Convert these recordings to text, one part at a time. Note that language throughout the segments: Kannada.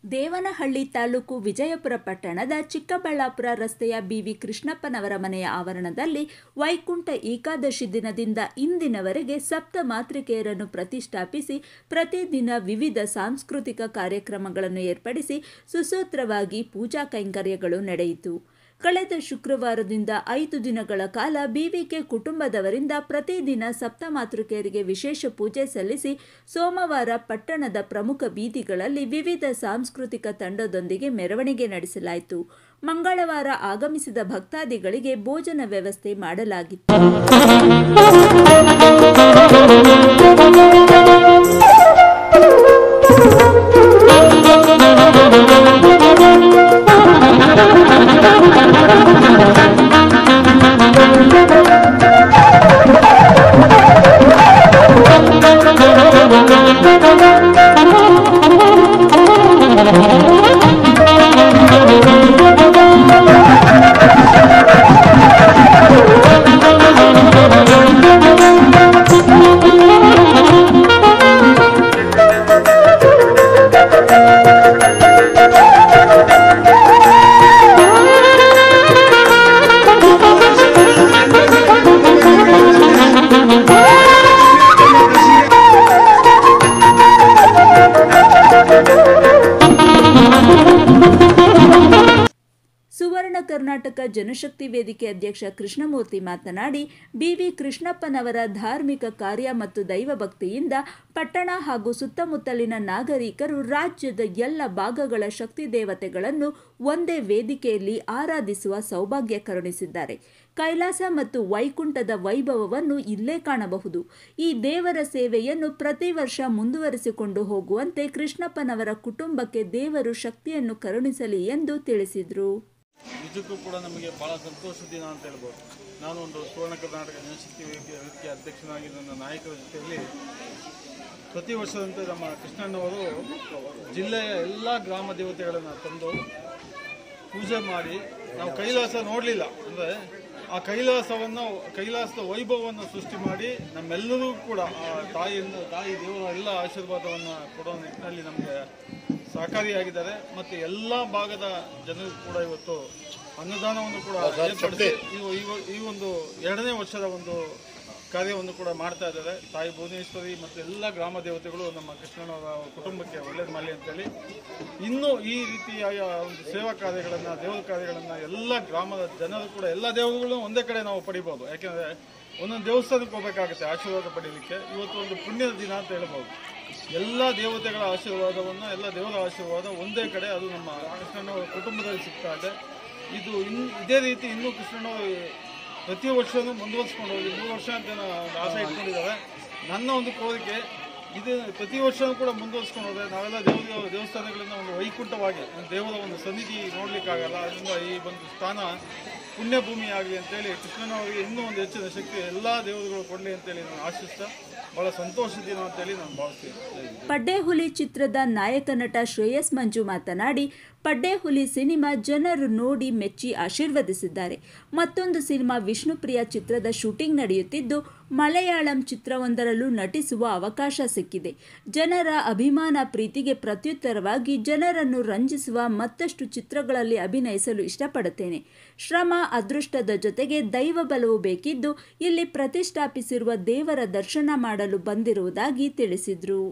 ದೇವನಹಳ್ಳಿ ತಾಲೂಕು ವಿಜಯಪುರ ಪಟ್ಟಣದ ಚಿಕ್ಕಬಳ್ಳಾಪುರ ರಸ್ತೆಯ ಬಿವಿ ಕೃಷ್ಣಪ್ಪನವರ ಮನೆಯ ಆವರಣದಲ್ಲಿ ವೈಕುಂಠ ಏಕಾದಶಿ ದಿನದಿಂದ ಇಂದಿನವರೆಗೆ ಸಪ್ತ ಮಾತೃಕೆಯರನ್ನು ಪ್ರತಿಷ್ಠಾಪಿಸಿ ಪ್ರತಿದಿನ ವಿವಿಧ ಸಾಂಸ್ಕೃತಿಕ ಕಾರ್ಯಕ್ರಮಗಳನ್ನು ಏರ್ಪಡಿಸಿ ಸುಸೂತ್ರವಾಗಿ ಪೂಜಾ ಕೈಂಕರ್ಯಗಳು ನಡೆಯಿತು ಕಳೆದ ಶುಕ್ರವಾರದಿಂದ ಐದು ದಿನಗಳ ಕಾಲ ಬಿವಿಕೆ ಕುಟುಂಬದವರಿಂದ ಪ್ರತಿದಿನ ಸಪ್ತಮಾತೃಕೆಯರಿಗೆ ವಿಶೇಷ ಪೂಜೆ ಸಲ್ಲಿಸಿ ಸೋಮವಾರ ಪಟ್ಟಣದ ಪ್ರಮುಖ ಬೀದಿಗಳಲ್ಲಿ ವಿವಿಧ ಸಾಂಸ್ಕೃತಿಕ ತಂಡದೊಂದಿಗೆ ಮೆರವಣಿಗೆ ನಡೆಸಲಾಯಿತು ಮಂಗಳವಾರ ಆಗಮಿಸಿದ ಭಕ್ತಾದಿಗಳಿಗೆ ಭೋಜನ ವ್ಯವಸ್ಥೆ ಮಾಡಲಾಗಿತ್ತು ಸುವರ್ಣ ಕರ್ನಾಟಕ ಜನಶಕ್ತಿ ವೇದಿಕೆ ಅಧ್ಯಕ್ಷ ಕೃಷ್ಣಮೂರ್ತಿ ಮಾತನಾಡಿ ಬಿವಿ ಕೃಷ್ಣಪ್ಪನವರ ಧಾರ್ಮಿಕ ಕಾರ್ಯ ಮತ್ತು ದೈವಭಕ್ತಿಯಿಂದ ಪಟ್ಟಣ ಹಾಗೂ ಸುತ್ತಮುತ್ತಲಿನ ನಾಗರಿಕರು ರಾಜ್ಯದ ಎಲ್ಲ ಭಾಗಗಳ ಶಕ್ತಿ ದೇವತೆಗಳನ್ನು ಒಂದೇ ವೇದಿಕೆಯಲ್ಲಿ ಆರಾಧಿಸುವ ಸೌಭಾಗ್ಯ ಕರುಣಿಸಿದ್ದಾರೆ ಕೈಲಾಸ ಮತ್ತು ವೈಕುಂಠದ ವೈಭವವನ್ನು ಇಲ್ಲೇ ಕಾಣಬಹುದು ಈ ದೇವರ ಸೇವೆಯನ್ನು ಪ್ರತಿ ವರ್ಷ ಮುಂದುವರಿಸಿಕೊಂಡು ಹೋಗುವಂತೆ ಕೃಷ್ಣಪ್ಪನವರ ಕುಟುಂಬಕ್ಕೆ ದೇವರು ಶಕ್ತಿಯನ್ನು ಕರುಣಿಸಲಿ ಎಂದು ತಿಳಿಸಿದರು ನಿಜಕ್ಕೂ ಕೂಡ ನಮಗೆ ಬಹಳ ಸಂತೋಷದ ದಿನ ಅಂತ ಹೇಳ್ಬೋದು ನಾನು ಒಂದು ಸುವರ್ಣ ಕರ್ನಾಟಕ ಜನಶಕ್ತಿ ವೇದಿಕೆ ವೇದಿಕೆ ಅಧ್ಯಕ್ಷನಾಗಿ ನನ್ನ ನಾಯಕರ ಜೊತೆಯಲ್ಲಿ ಪ್ರತಿ ವರ್ಷದಂತೆ ನಮ್ಮ ಕೃಷ್ಣಣ್ಣವರು ಜಿಲ್ಲೆಯ ಎಲ್ಲ ಗ್ರಾಮ ದೇವತೆಗಳನ್ನು ತಂದು ಪೂಜೆ ಮಾಡಿ ನಾವು ಕೈಲಾಸ ನೋಡಲಿಲ್ಲ ಅಂದರೆ ಆ ಕೈಲಾಸವನ್ನು ಕೈಲಾಸದ ವೈಭವವನ್ನು ಸೃಷ್ಟಿ ಮಾಡಿ ನಮ್ಮೆಲ್ಲರಿಗೂ ಕೂಡ ಆ ತಾಯಿಯಿಂದ ತಾಯಿ ದೇವರ ಎಲ್ಲ ಆಶೀರ್ವಾದವನ್ನು ಕೊಡೋ ನಿಟ್ಟಿನಲ್ಲಿ ನಮಗೆ ಸಹಕಾರಿಯಾಗಿದ್ದಾರೆ ಮತ್ತು ಎಲ್ಲ ಭಾಗದ ಜನರು ಕೂಡ ಇವತ್ತು ಅನ್ನದಾನವನ್ನು ಕೂಡ ಏರ್ಪಡಿಸಿ ಈ- ಈ- ಈ ಒಂದು ಎರಡನೇ ವರ್ಷದ ಒಂದು ಕಾರ್ಯವನ್ನು ಕೂಡ ಮಾಡ್ತಾ ಇದ್ದಾರೆ ತಾಯಿ ಭುವನೇಶ್ವರಿ ಮತ್ತು ಎಲ್ಲ ಗ್ರಾಮ ದೇವತೆಗಳು ನಮ್ಮ ಕೃಷ್ಣನವರ ಕುಟುಂಬಕ್ಕೆ ಒಳ್ಳೇದು ಮಾಡಲಿ ಅಂತೇಳಿ ಇನ್ನೂ ಈ ರೀತಿಯ ಒಂದು ಸೇವಾ ಕಾರ್ಯಗಳನ್ನು ದೇವರ ಕಾರ್ಯಗಳನ್ನು ಎಲ್ಲ ಗ್ರಾಮದ ಜನರು ಕೂಡ ಎಲ್ಲ ದೇವರುಗಳನ್ನು ಒಂದೇ ಕಡೆ ನಾವು ಪಡಿಬೋದು ಯಾಕೆಂದರೆ ಒಂದೊಂದು ದೇವಸ್ಥಾನಕ್ಕೆ ಹೋಗಬೇಕಾಗುತ್ತೆ ಆಶೀರ್ವಾದ ಪಡೀಲಿಕ್ಕೆ ಇವತ್ತು ಒಂದು ಪುಣ್ಯದ ದಿನ ಅಂತ ಹೇಳ್ಬೋದು ಎಲ್ಲ ದೇವತೆಗಳ ಆಶೀರ್ವಾದವನ್ನು ಎಲ್ಲ ದೇವರ ಆಶೀರ್ವಾದ ಒಂದೇ ಕಡೆ ಅದು ನಮ್ಮ ಕೃಷ್ಣನವರ ಕುಟುಂಬದಲ್ಲಿ ಸಿಗ್ತಾ ಇದೆ ಇದು ಇನ್ ಇದೇ ರೀತಿ ಇನ್ನೂ ಕೃಷ್ಣನವರು ಪ್ರತಿ ವರ್ಷವೂ ಮುಂದುವರಿಸ್ಕೊಂಡು ಹೋಗಿ ಮೂರು ವರ್ಷ ಅಂತ ಏನೋ ಒಂದು ಆಸೆ ಇಟ್ಕೊಂಡಿದ್ದಾರೆ ನನ್ನ ಒಂದು ಕೋರಿಕೆ ಇದು ಪ್ರತಿ ವರ್ಷವೂ ಕೂಡ ಮುಂದುವರಿಸ್ಕೊಂಡು ಹೋದ್ರೆ ನಾವೆಲ್ಲ ದೇವರ ದೇವಸ್ಥಾನಗಳಿಂದ ಒಂದು ವೈಕುಂಠವಾಗಿ ಒಂದು ದೇವರ ಒಂದು ಸನ್ನಿಧಿ ನೋಡ್ಲಿಕ್ಕಾಗಲ್ಲ ಅದರಿಂದ ಈ ಒಂದು ಸ್ಥಾನ ಪುಣ್ಯ ಭೂಮಿ ಆಗಲಿ ಅಂತೇಳಿ ಕೃಷ್ಣನವರಿಗೆ ಇನ್ನೂ ಒಂದು ಹೆಚ್ಚಿನ ಶಕ್ತಿ ಎಲ್ಲ ದೇವರುಗಳು ಕೊಡಲಿ ಅಂತೇಳಿ ನಾನು ಆಶಿಸ್ತಾ ಬಹಳ ಸಂತೋಷದ ದಿನ ಅಂತೇಳಿ ನಾನು ಭಾವಿಸ್ತೀನಿ ಜೈ ಹಿಂದ್. ಪಡ್ಡೆಹುಲಿ ಚಿತ್ರದ ನಾಯಕ ನಟ ಶ್ರೇಯಸ್ ಮಂಜು ಮಾತನಾಡಿ ಪಡ್ಡೆಹುಲಿ ಸಿನಿಮಾ ಜನರು ನೋಡಿ ಮೆಚ್ಚಿ ಆಶೀರ್ವದಿಸಿದ್ದಾರೆ ಮತ್ತೊಂದು ಸಿನಿಮಾ ವಿಷ್ಣುಪ್ರಿಯ ಚಿತ್ರದ ಶೂಟಿಂಗ್ ನಡೆಯುತ್ತಿದ್ದು ಮಲಯಾಳಂ ಚಿತ್ರವೊಂದರಲ್ಲೂ ನಟಿಸುವ ಅವಕಾಶ ಸಿಕ್ಕಿದೆ ಜನರ ಅಭಿಮಾನ ಪ್ರೀತಿಗೆ ಪ್ರತ್ಯುತ್ತರವಾಗಿ ಜನರನ್ನು ರಂಜಿಸುವ ಮತ್ತಷ್ಟು ಚಿತ್ರಗಳಲ್ಲಿ ಅಭಿನಯಿಸಲು ಇಷ್ಟಪಡುತ್ತೇನೆ ಶ್ರಮ ಅದೃಷ್ಟದ ಜೊತೆಗೆ ದೈವ ಬಲವು ಬೇಕಿದ್ದು ಇಲ್ಲಿ ಪ್ರತಿಷ್ಠಾಪಿಸಿರುವ ದೇವರ ದರ್ಶನ ಮಾಡಲು ಬಂದಿರುವುದಾಗಿ ತಿಳಿಸಿದರು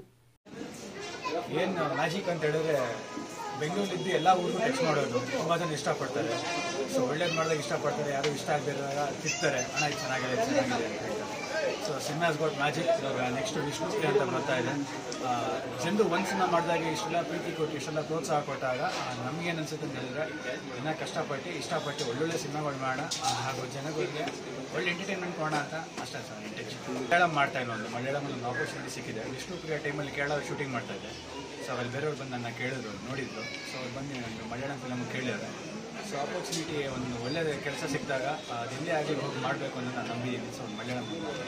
ಏನು ಮ್ಯಾಜಿಕ್ ಅಂತ ಹೇಳಿದ್ರೆ ಬೆಂಗಳೂರಿದ್ದು ಎಲ್ಲ ಊರಿಗೂ ಟಚ್ ಮಾಡೋದು ತುಂಬ ಜನ ಇಷ್ಟಪಡ್ತಾರೆ ಸೊ ಒಳ್ಳೇದು ಮಾಡಿದಾಗ ಇಷ್ಟಪಡ್ತಾರೆ ಯಾರು ಇಷ್ಟ ಆಗದಿರುವಾಗ ತಿರ್ತಾರೆ ಹಣ ಇದು ಚೆನ್ನಾಗಿದೆ ಇದು ಚೆನ್ನಾಗಿದೆ ಅಂತ ಹೇಳ್ತಾರೆ ಸೊ ಸಿನಿಮಾಸ್ ಗಾಟ್ ಮ್ಯಾಜಿಕ್ ಇವಾಗ ನೆಕ್ಸ್ಟ್ ವಿಷ್ಣುಪ್ರಿಯ ಅಂತ ಬರ್ತಾ ಇದೆ ಜನರು ಒಂದು ಸಿನಿಮಾ ಮಾಡಿದಾಗ ಇಷ್ಟೆಲ್ಲ ಪ್ರೀತಿ ಕೊಟ್ಟು ಇಷ್ಟೆಲ್ಲ ಪ್ರೋತ್ಸಾಹ ಕೊಟ್ಟಾಗ ನಮಗೇನು ಅನ್ಸುತ್ತೆ ಅಂತ ಹೇಳಿದ್ರೆ ಇನ್ನೂ ಕಷ್ಟಪಟ್ಟು ಇಷ್ಟಪಟ್ಟು ಒಳ್ಳೊಳ್ಳೆ ಸಿನಿಮಾಗಳು ಮಾಡೋಣ ಆ, ಹಾಗೂ ಜನಗಳಿಗೆ ಒಳ್ಳೆ ಎಂಟರ್ಟೈನ್ಮೆಂಟ್ ಮಾಡೋಣ ಅಂತ ಅಷ್ಟೇ ಸರ್ ಇಂಟೆನ್ಷನ್ ಮಲಯಾಳಂ ಮಾಡ್ತಾ ಇಲ್ಲ ಒಂದು ಮಲಯಾಳಂ ಒಂದು ಆಪರ್ಚುನಿಟಿ ಸಿಕ್ಕಿದೆ ವಿಷ್ಣುಪ್ರಿಯ ಟೈಮಲ್ಲಿ ಕೇರಳ ಶೂಟಿಂಗ್ ಮಾಡ್ತಾ ಇದ್ದೆ ಸೊ ಅಲ್ಲಿ ಬೇರೆಯವ್ರು ಬಂದು ನನ್ನ ಕೇಳಿದ್ರು ನೋಡಿದ್ರು ಸೊ ಅವ್ರು ಬಂದು ನನಗೆ ಮಲಯಾಳಂ ಫಿಲಮ್ ಕೇಳಿದ್ದಾರೆ ಸೊ ಆಪರ್ಚುನಿಟಿ ಒಂದು ಒಳ್ಳೆಯ ಕೆಲಸ ಸಿಕ್ಕಿದಾಗ ಅದೆಲ್ಲೇ ಆಗಲಿ ಹೋಗಿ ಮಾಡಬೇಕು ಅಂತ ನಾನು ನಂಬಿದ್ದೀನಿ ಸೊ ಒಂದು ಮಲಯಾಳಂ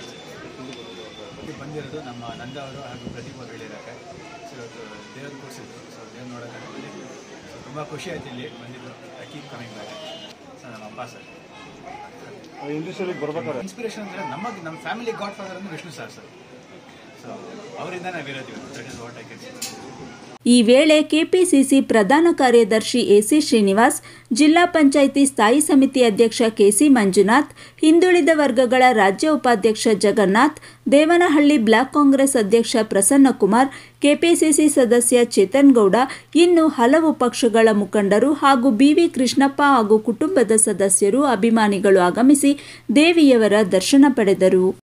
ಇಲ್ಲಿ ಬಂದಿರೋದು ನಮ್ಮ ನಂದ ಅವರು ಹಾಗೂ ಪ್ರದೀಪ್ ಅವರು ಹೇಳಿರೋಕ್ಕೆ ಸೊ ಇವತ್ತು ದೇವ್ರು ಕೂರಿಸಿದ್ರು ಸೊ ದೇವ್ರು ನೋಡೋಕೆ ಬಂದಿದ್ದು ಸೊ ತುಂಬ ಖುಷಿ ಆಯ್ತು ಇಲ್ಲಿ ಬಂದಿದ್ದು ಕೀಪ್ ಕಮಿಂಗ್ ಬ್ಯಾಕ್ ಸೊ ನಮ್ಮ ಅಪ್ಪ ಸರ್ ಇಂಡಸ್ಟ್ರಿಯಲ್ಲಿ ಬರ್ಬೇಕಾದ್ರೆ ಇನ್ಸ್ಪಿರೇಷನ್ ಅಂದರೆ ನಮ್ಮ ನಮ್ಮ ಫ್ಯಾಮಿಲಿ ಗಾಡ್ ಫಾದರ್ ಅಂದರೆ ವಿಷ್ಣು ಸರ್ ಸರ್ ಸೊ ಅವರಿಂದ ನಾವು ಇರೋದು that is what I can ಈ ವೇಳೆ ಕೆಪಿಸಿಸಿ ಪ್ರಧಾನ ಕಾರ್ಯದರ್ಶಿ ಎಸಿ ಶ್ರೀನಿವಾಸ್ ಜಿಲ್ಲಾ ಪಂಚಾಯಿತಿ ಸ್ಥಾಯಿ ಸಮಿತಿ ಅಧ್ಯಕ್ಷ ಕೆಸಿ ಮಂಜುನಾಥ್ ಹಿಂದುಳಿದ ವರ್ಗಗಳ ರಾಜ್ಯ ಉಪಾಧ್ಯಕ್ಷ ಜಗನ್ನಾಥ್ ದೇವನಹಳ್ಳಿ ಬ್ಲಾಕ್ ಕಾಂಗ್ರೆಸ್ ಅಧ್ಯಕ್ಷ ಪ್ರಸನ್ನಕುಮಾರ್ ಕೆಪಿಸಿಸಿ ಸದಸ್ಯ ಚೇತನ್ ಗೌಡ ಇನ್ನು ಹಲವು ಪಕ್ಷಗಳ ಮುಖಂಡರು ಹಾಗೂ ಬಿವಿ ಕೃಷ್ಣಪ್ಪ ಹಾಗೂ ಕುಟುಂಬದ ಸದಸ್ಯರು ಅಭಿಮಾನಿಗಳು ಆಗಮಿಸಿ ದೇವಿಯವರ ದರ್ಶನ ಪಡೆದರು